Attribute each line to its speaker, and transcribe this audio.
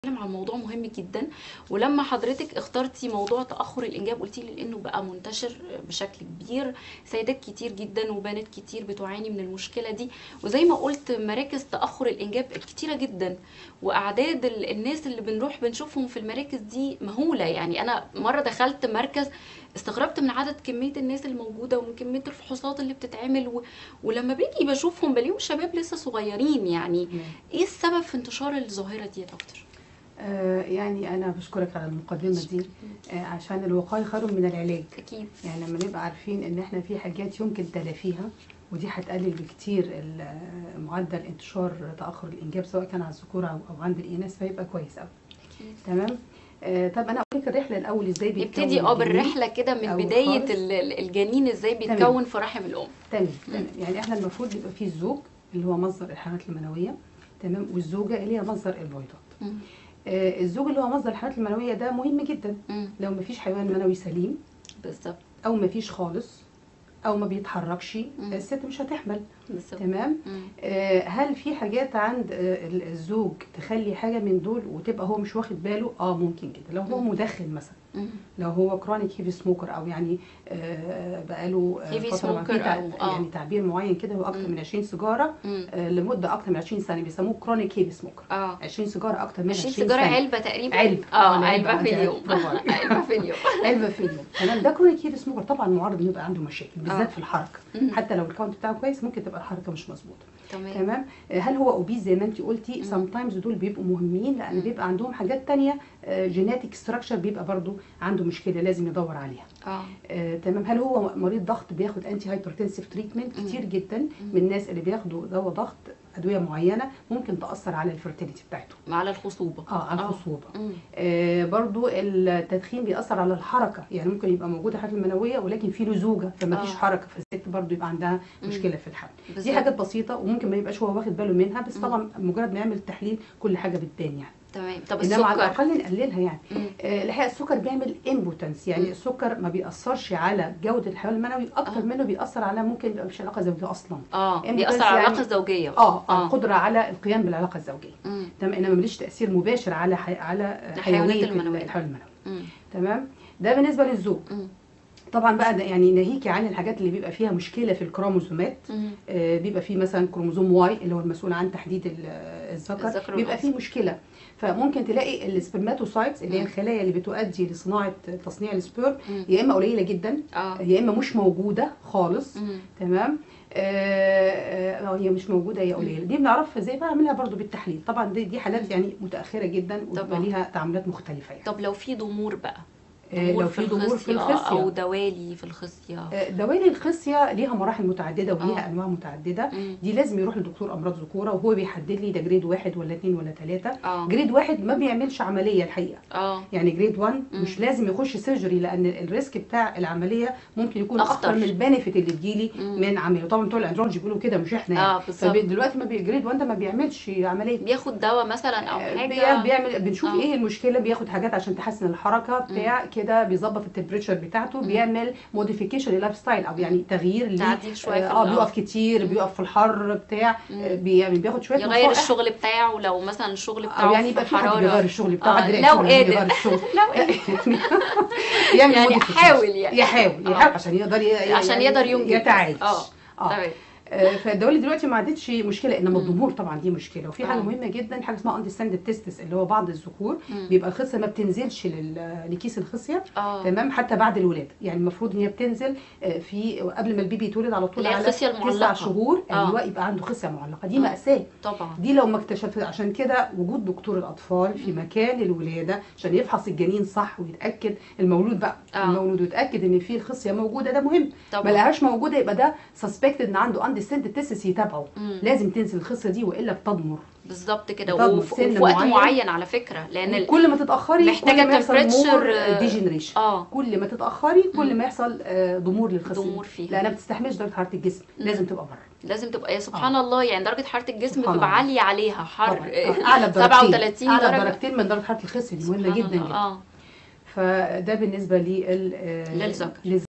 Speaker 1: بنتكلم عن موضوع مهم جدا ولما حضرتك اخترتي موضوع تاخر الانجاب قلتي لي لانه بقى منتشر بشكل كبير سيدات كتير جدا وبنات كتير بتعاني من المشكله دي وزي ما قلت مراكز تاخر الانجاب كتيره جدا واعداد ال- الناس اللي بنروح بنشوفهم في المراكز دي مهوله يعني انا مره دخلت مركز استغربت من عدد كميه الناس الموجوده ومن كميه الفحوصات اللي بتتعمل و... ولما باجي بشوفهم بلاقيهم شباب لسه صغيرين يعني ايه السبب في انتشار الظاهره دي يا دكتور
Speaker 2: آه، يعني انا بشكرك على المقدمه دي آه، عشان الوقايه خير من العلاج
Speaker 1: اكيد
Speaker 2: يعني لما نبقى عارفين ان احنا في حاجات يمكن تلافيها ودي هتقلل بكتير ال- آه، معدل انتشار تاخر الانجاب سواء كان على الذكور او أو عند الاناث فيبقى كويس قوي
Speaker 1: اكيد
Speaker 2: تمام آه، طب انا اقول لك الرحله الاول ازاي بيتكون
Speaker 1: نبتدي اه
Speaker 2: الجنين.
Speaker 1: بالرحله كده من
Speaker 2: أول
Speaker 1: بدايه
Speaker 2: خالص.
Speaker 1: ال- ال- الجنين ازاي
Speaker 2: تمام.
Speaker 1: بيتكون في رحم الام
Speaker 2: تمام تمام يعني احنا المفروض يبقى فيه الزوج اللي هو مصدر الحملات المنويه تمام والزوجه اللي هي مصدر البويضات
Speaker 1: مم.
Speaker 2: آه، الزوج اللي هو مصدر الحملات المنويه ده مهم جدا
Speaker 1: مم.
Speaker 2: لو مفيش حيوان منوي سليم
Speaker 1: بالظبط
Speaker 2: او مفيش خالص او ما بيتحركش
Speaker 1: مم.
Speaker 2: الست مش هتحمل
Speaker 1: بالظبط
Speaker 2: تمام
Speaker 1: مم.
Speaker 2: آه، هل في حاجات عند آه، ال- الزوج تخلي حاجه من دول وتبقى هو مش واخد باله اه ممكن جدا لو هو
Speaker 1: مم.
Speaker 2: مدخن مثلا
Speaker 1: مم.
Speaker 2: لو هو كرونيك هيفي سموكر او يعني آه، بقاله آه،
Speaker 1: Heavy
Speaker 2: فتره ما في
Speaker 1: smoker
Speaker 2: تع-
Speaker 1: أو- آه.
Speaker 2: يعني تعبير معين كده هو اكتر
Speaker 1: مم.
Speaker 2: من 20 سيجاره
Speaker 1: مم.
Speaker 2: آه، لمده اكتر من 20 سنه بيسموه كرونيك هيفي سموكر
Speaker 1: اه
Speaker 2: 20 سيجاره اكتر من
Speaker 1: 20
Speaker 2: 20
Speaker 1: سيجاره
Speaker 2: سنه
Speaker 1: علبه تقريبا
Speaker 2: علبة.
Speaker 1: اه
Speaker 2: آه،
Speaker 1: علبه
Speaker 2: علبة
Speaker 1: في
Speaker 2: عندي
Speaker 1: اليوم
Speaker 2: برافو عليك.
Speaker 1: علبه في اليوم
Speaker 2: علبه في اليوم تمام ده كرونيك هيفي سموكر طبعا معرض انه يبقى عنده مشاكل
Speaker 1: آه.
Speaker 2: بالذات في الحركه
Speaker 1: مم.
Speaker 2: حتى لو الكاونت بتاعه كويس ممكن تبقى الحركه مش مظبوطه
Speaker 1: تمام
Speaker 2: تمام آه، هل هو اوبيز زي ما انت قلتي
Speaker 1: مم.
Speaker 2: سام تايمز دول بيبقوا مهمين لان
Speaker 1: مم.
Speaker 2: بيبقى عندهم حاجات تانية جيناتيك ستراكشر بيبقى برضو عنده مشكله لازم يدور عليها
Speaker 1: اه
Speaker 2: آه، تمام هل هو مريض ضغط بياخد انتي هايبرتنسيف تريتمنت
Speaker 1: مم.
Speaker 2: كتير جدا من الناس اللي بياخدوا دواء ضغط ادويه معينه ممكن تاثر على الفيرتيليتي بتاعته
Speaker 1: على الخصوبه
Speaker 2: اه على الخصوبه
Speaker 1: مم.
Speaker 2: آه برضو التدخين بيأثر على الحركة يعني ممكن يبقى موجودة حاجة المنوية ولكن في لزوجة فما فيش
Speaker 1: آه.
Speaker 2: حركة فالست برضو يبقى عندها
Speaker 1: مم.
Speaker 2: مشكلة في الحمل دي
Speaker 1: بالظبط.
Speaker 2: حاجات بسيطة وممكن ما يبقاش هو واخد باله منها بس
Speaker 1: مم.
Speaker 2: طبعا مجرد ما يعمل التحليل كل حاجة بتبان يعني
Speaker 1: تمام طب
Speaker 2: انما على
Speaker 1: السكر
Speaker 2: الاقل نقللها يعني
Speaker 1: مم.
Speaker 2: آه الحقيقه السكر بيعمل امبوتنس يعني
Speaker 1: مم.
Speaker 2: السكر ما بيأثرش على جودة الحيوان المنوي اكتر
Speaker 1: آه.
Speaker 2: منه بيأثر على ممكن يبقى مش علاقة زوجية اصلا
Speaker 1: اه
Speaker 2: إيه
Speaker 1: بيأثر
Speaker 2: بس
Speaker 1: على
Speaker 2: يعني-
Speaker 1: العلاقه الزوجيه
Speaker 2: اه اه القدرة على القيام بالعلاقة الزوجية
Speaker 1: مم.
Speaker 2: تمام انما مليش تأثير مباشر على حي... على
Speaker 1: الحيوانات
Speaker 2: حيوية
Speaker 1: المنوية.
Speaker 2: الحيوان المنوي
Speaker 1: مم.
Speaker 2: تمام ده بالنسبه للزوج
Speaker 1: مم.
Speaker 2: طبعا بقى ده يعني ناهيكي عن الحاجات اللي بيبقى فيها مشكله في الكروموسومات
Speaker 1: مم.
Speaker 2: آه، بيبقى فيه مثلا كروموسوم واي اللي هو المسؤول عن تحديد ال- آه،
Speaker 1: الذكر
Speaker 2: الذكر بيبقى
Speaker 1: والأنثى.
Speaker 2: فيه مشكله فممكن تلاقي السبرماتوسايتس اللي هي
Speaker 1: مم.
Speaker 2: الخلايا اللي بتؤدي لصناعه تصنيع السبيرم
Speaker 1: مم.
Speaker 2: يا اما قليله جدا
Speaker 1: اه
Speaker 2: يا اما مش موجوده خالص
Speaker 1: مم.
Speaker 2: تمام آه آه، هي مش موجوده هي قليله دي بنعرفها ازاي بعملها برضو بالتحليل طبعا دي, دي حالات يعني متاخره جدا
Speaker 1: طبعا.
Speaker 2: وبيبقى ليها تعاملات مختلفه يعني
Speaker 1: طب لو في ضمور بقى
Speaker 2: آه، لو في ضمور في
Speaker 1: الخصية
Speaker 2: الخصيه
Speaker 1: او دوالي في الخصيه
Speaker 2: آه، دوالي الخصيه ليها مراحل متعدده وليها
Speaker 1: آه.
Speaker 2: انواع متعدده
Speaker 1: مم.
Speaker 2: دي لازم يروح لدكتور امراض ذكوره وهو بيحدد لي ده جريد واحد ولا اتنين ولا تلاته
Speaker 1: اه
Speaker 2: جريد واحد ما بيعملش عمليه الحقيقه
Speaker 1: اه
Speaker 2: يعني جريد 1
Speaker 1: مم.
Speaker 2: مش لازم يخش سيرجري لان الريسك بتاع العمليه ممكن يكون
Speaker 1: أخطر.
Speaker 2: اخطر من البنفيت اللي تجيلي
Speaker 1: مم.
Speaker 2: من عمليه طبعا بتوع الاندرولوجي بيقولوا كده مش احنا يعني
Speaker 1: اه بالظبط
Speaker 2: فدلوقتي ما بي- جريد 1 ده ما بيعملش عمليه
Speaker 1: بياخد دواء مثلا او
Speaker 2: آه،
Speaker 1: حاجه
Speaker 2: بي- بيعمل بنشوف
Speaker 1: آه.
Speaker 2: ايه المشكله بياخد حاجات عشان تحسن الحركه بتاع كده بيظبط التمبريتشر بتاعته
Speaker 1: مم.
Speaker 2: بيعمل موديفيكيشن للايف ستايل او يعني تغيير ليه
Speaker 1: تعديل شويه في
Speaker 2: اه
Speaker 1: ال-
Speaker 2: بيقف كتير
Speaker 1: مم.
Speaker 2: بيقف في الحر بتاع
Speaker 1: مم.
Speaker 2: آه، بي- يعني بياخد شويه
Speaker 1: يغير
Speaker 2: نصائح.
Speaker 1: الشغل بتاعه لو مثلا الشغل بتاعه
Speaker 2: او يعني
Speaker 1: في
Speaker 2: يبقى في حد
Speaker 1: حراره
Speaker 2: بيغير الشغل بتاعه
Speaker 1: آه،
Speaker 2: حد يلاقي
Speaker 1: لو
Speaker 2: شغل
Speaker 1: قادر.
Speaker 2: بيغير الشغل
Speaker 1: لو إيه؟
Speaker 2: يعمل
Speaker 1: يعني
Speaker 2: modification.
Speaker 1: حاول يعني.
Speaker 2: يحاول
Speaker 1: آه.
Speaker 2: يحاول عشان يقدر ي-
Speaker 1: عشان
Speaker 2: يعني
Speaker 1: يقدر ينجز.
Speaker 2: يتعايش
Speaker 1: اه
Speaker 2: اه
Speaker 1: تمام
Speaker 2: آه، فالدوالي دلوقتي ما عادتش مشكله انما
Speaker 1: مم.
Speaker 2: الضمور طبعا دي مشكله وفي حاجه
Speaker 1: آه.
Speaker 2: مهمه جدا حاجه اسمها اندستاند تيستس اللي هو بعض الذكور
Speaker 1: مم.
Speaker 2: بيبقى الخصيه ما بتنزلش لل- لكيس الخصيه
Speaker 1: اه
Speaker 2: تمام حتى بعد الولاده يعني المفروض ان هي بتنزل آه، في قبل ما البيبي يتولد على طول
Speaker 1: اللي هي
Speaker 2: على
Speaker 1: الخصية
Speaker 2: تسع
Speaker 1: المعلقة.
Speaker 2: شهور
Speaker 1: آه.
Speaker 2: ايوه يبقى عنده خصيه معلقه دي
Speaker 1: مم.
Speaker 2: ماساه
Speaker 1: طبعا
Speaker 2: دي لو ما اكتشف عشان كده وجود دكتور الاطفال في
Speaker 1: مم.
Speaker 2: مكان الولاده عشان يفحص الجنين صح ويتاكد المولود بقى
Speaker 1: آه.
Speaker 2: المولود ويتاكد ان في الخصيه موجوده ده مهم ما
Speaker 1: طبعا
Speaker 2: لقاهاش موجوده يبقى ده سسبكتد ان عنده اندستند تيسس يتابعه
Speaker 1: مم.
Speaker 2: لازم تنزل الخصيه دي والا بتضمر
Speaker 1: بالظبط كده
Speaker 2: بتضمن
Speaker 1: وف-
Speaker 2: سن
Speaker 1: وفي وقت
Speaker 2: معين.
Speaker 1: معين على فكره لان ال...
Speaker 2: كل ما تتاخري
Speaker 1: محتاجة
Speaker 2: كل ما يحصل
Speaker 1: temperature،
Speaker 2: مور
Speaker 1: آه،
Speaker 2: ديجنريشن
Speaker 1: اه
Speaker 2: كل ما تتاخري كل
Speaker 1: مم.
Speaker 2: ما يحصل آه، ضمور للخصيه
Speaker 1: ضمور فيها.
Speaker 2: لانها ما بتستحملش درجه حراره الجسم
Speaker 1: مم.
Speaker 2: لازم تبقى بره
Speaker 1: لازم تبقى يا سبحان الله يعني درجه حراره الجسم
Speaker 2: سبحان
Speaker 1: بتبقى
Speaker 2: الله.
Speaker 1: عاليه عليها حر
Speaker 2: طبعاً. آه، اعلى بدرجتين
Speaker 1: 37
Speaker 2: اعلى
Speaker 1: درجه
Speaker 2: بدرجتين من درجه حراره الخصيه دي مهمه
Speaker 1: سبحان
Speaker 2: جدا
Speaker 1: الله.
Speaker 2: جدا
Speaker 1: اه
Speaker 2: فده بالنسبه لل آه،
Speaker 1: للذكر.
Speaker 2: للذكر